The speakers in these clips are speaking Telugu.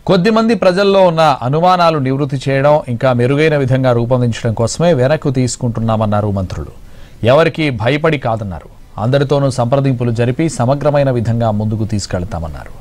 కొద్దిమంది ప్రజల్లో ఉన్న అనుమానాలు నివృత్తి చేయడం ఇంకా మెరుగైన విధంగా రూపొందించడం కోసమే వెనక్కు తీసుకుంటున్నామన్నారు మంత్రులు ఎవరికి భయపడి కాదన్నారు అందరితోనూ సంప్రదింపులు జరిపి సమగ్రమైన విధంగా ముందుకు తీసుకెళ్తామన్నారు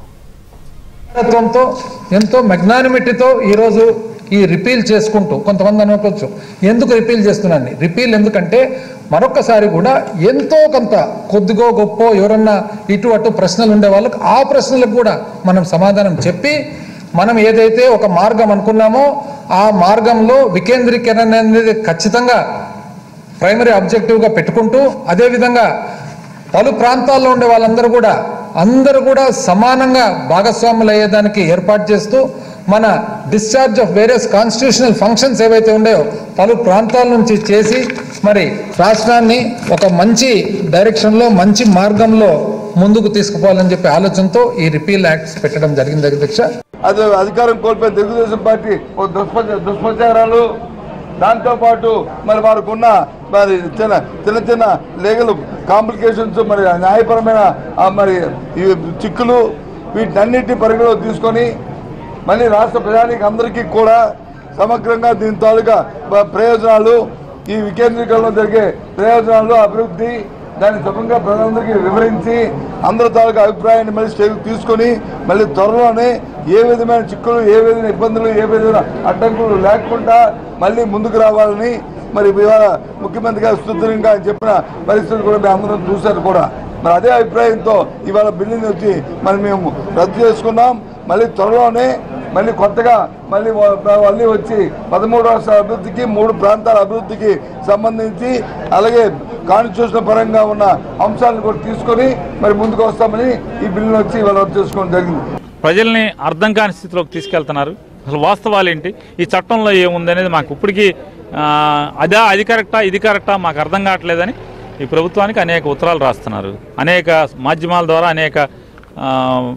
తత్వంతో ఎంతో మెగ్నానిమిటీతో ఈరోజు ఈ రిపీల్ చేసుకుంటూ కొంతమంది అనుకోవచ్చు ఎందుకు రిపీల్ చేస్తున్నాను రిపీల్ ఎందుకంటే మరొకసారి కూడా ఎంతో కొంత కొద్దిగో గొప్ప ఎవరన్నా ఇటు అటు ప్రశ్నలు ఉండే వాళ్ళకి ఆ ప్రశ్నలకు కూడా మనం సమాధానం చెప్పి మనం ఏదైతే ఒక మార్గం అనుకున్నామో ఆ మార్గంలో వికేంద్రీకరణ అనేది ఖచ్చితంగా ప్రైమరీ ఆబ్జెక్టివ్గా పెట్టుకుంటూ అదేవిధంగా పలు ప్రాంతాల్లో ఉండే వాళ్ళందరూ కూడా అందరూ కూడా సమానంగా భాగస్వాములు అయ్యేదానికి ఏర్పాటు చేస్తూ మన discharge of various constitutional functions ఏవైతే ఉన్నాయో పలు ప్రాంతాల నుంచి చేసి మరి రాష్ట్రాన్ని ఒక మంచి డైరెక్షన్లో మంచి మార్గంలో ముందుకు తీసుకుపోవాలని చెప్పి ఆలోచనతో ఈ రిపీల్ యాక్ట్స్ పెట్టడం జరిగింది అధ్యక్ష అది అధికారం కోల్పోయిన తెలుగుదేశం పార్టీ ఓ దుష్ప్రచ దుష్ప్రచారాలు దాంతో పాటు మరి వారికి ఉన్న మరి చిన్న చిన్న చిన్న లీగల్ కాంప్లికేషన్స్ మరి న్యాయపరమైన ఆ మరి ఈ చిక్కులు వీటన్నిటి పరిగణలో తీసుకొని మళ్ళీ రాష్ట్ర ప్రజానికి అందరికీ కూడా సమగ్రంగా దీని తాలూకా ప- ప్రయోజనాలు ఈ వికేంద్రీకరణలో జరిగే ప్రయోజనాలు అభివృద్ధి దాన్ని సుఖంగా ప్రజలందరికీ వివరించి అందరి తాలూకా అభిప్రాయాన్ని మళ్ళీ స్టేజ్ తీసుకొని మళ్ళీ త్వరలోనే ఏ విధమైన చిక్కులు ఏ విధమైన ఇబ్బందులు ఏ విధమైన అడ్డంకులు లేకుండా మళ్ళీ ముందుకు రావాలని మరి ఇవాళ ముఖ్యమంత్రి గారు సుదృఢంగా ఆయన చెప్పిన పరిస్థితులు కూడా మేము అందరం చూశారు కూడా మరి అదే అభిప్రాయంతో ఇవాళ బిల్లుని వచ్చి మరి మేము రద్దు చేసుకున్నాం మళ్ళీ త్వరలోనే మళ్ళీ కొత్తగా మళ్ళీ వ- మళ్ళీ వచ్చి పదమూడు రాష్ట్రాల అభివృద్ధికి మూడు ప్రాంతాల అభివృద్ధికి సంబంధించి అలాగే కాన్స్టిట్యూషన్ పరంగా ఉన్న అంశాలను కూడా తీసుకొని మరి ముందుకు వస్తామని ఈ బిల్లును వచ్చి ఇవాళ రద్దు చేసుకోవడం జరిగింది ప్రజల్ని అర్థం కాని స్థితిలోకి తీసుకెళ్తున్నారు అసలు వాస్తవాలు ఏంటి ఈ చట్టంలో ఏముంది అనేది మాకు ఇప్పటికీ ఆ, అదా అది కరెక్టా ఇది కరెక్టా మాకు అర్థం కావట్లేదని ఈ ప్రభుత్వానికి అనేక ఉత్తరాలు రాస్తున్నారు అనేక మాధ్యమాల ద్వారా అనేక ఆ,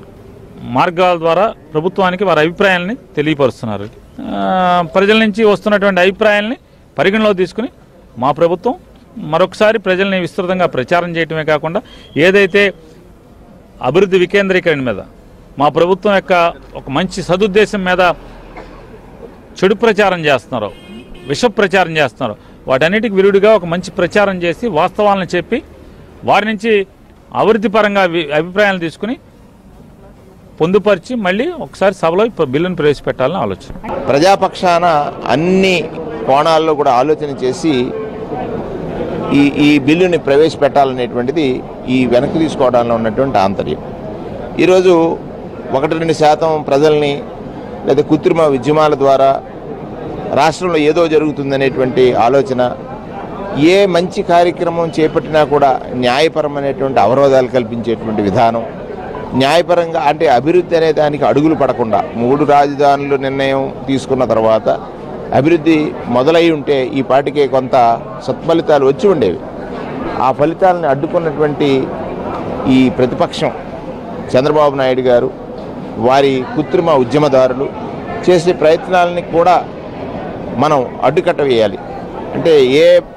మార్గాల ద్వారా ప్రభుత్వానికి వారి అభిప్రాయాలని తెలియపరుస్తున్నారు ఆ, ప్రజల నుంచి వస్తున్నటువంటి అభిప్రాయాల్ని పరిగణలో తీసుకుని మా ప్రభుత్వం మరొకసారి ప్రజల్ని విస్తృతంగా ప్రచారం చేయటమే కాకుండా ఏదైతే అభివృద్ధి వికేంద్రీకరణ మీద మా ప్రభుత్వం యొక్క ఒక మంచి సదుద్దేశం మీద చెడు ప్రచారం చేస్తున్నారు విష ప్రచారం చేస్తున్నారు వాటన్నిటికి విరుడుగా ఒక మంచి ప్రచారం చేసి వాస్తవాలను చెప్పి వారి నుంచి అభివృద్ధి పరంగా వి- అభిప్రాయాలు తీసుకుని పొందుపరిచి మళ్ళీ ఒకసారి సభలో ఈ బిల్లును ప్రవేశపెట్టాలని ఆలోచన ప్రజాపక్షాన అన్ని కోణాల్లో కూడా ఆలోచన చేసి ఈ ఈ బిల్లుని ప్రవేశపెట్టాలనేటువంటిది ఈ వెనక్కి తీసుకోవడంలో ఉన్నటువంటి ఆంతర్యం ఈరోజు ఒకటి రెండు శాతం ప్రజల్ని లేదా కృత్రిమ ఉద్యమాల ద్వారా రాష్ట్రంలో ఏదో జరుగుతుందనేటువంటి ఆలోచన ఏ మంచి కార్యక్రమం చేపట్టినా కూడా న్యాయపరమైనటువంటి అవరోధాలు కల్పించేటువంటి విధానం న్యాయపరంగా అంటే అభివృద్ధి అనే దానికి అడుగులు పడకుండా మూడు రాజధానులు నిర్ణయం తీసుకున్న తర్వాత అభివృద్ధి మొదలై ఉంటే ఈ పాటికే కొంత సత్ఫలితాలు వచ్చి ఉండేవి ఆ ఫలితాలను అడ్డుకున్నటువంటి ఈ ప్రతిపక్షం చంద్రబాబు నాయుడు గారు వారి కృత్రిమ ఉద్యమదారులు చేసే ప్రయత్నాలని కూడా మనం అడ్డుకట్ట వేయాలి అంటే ఏ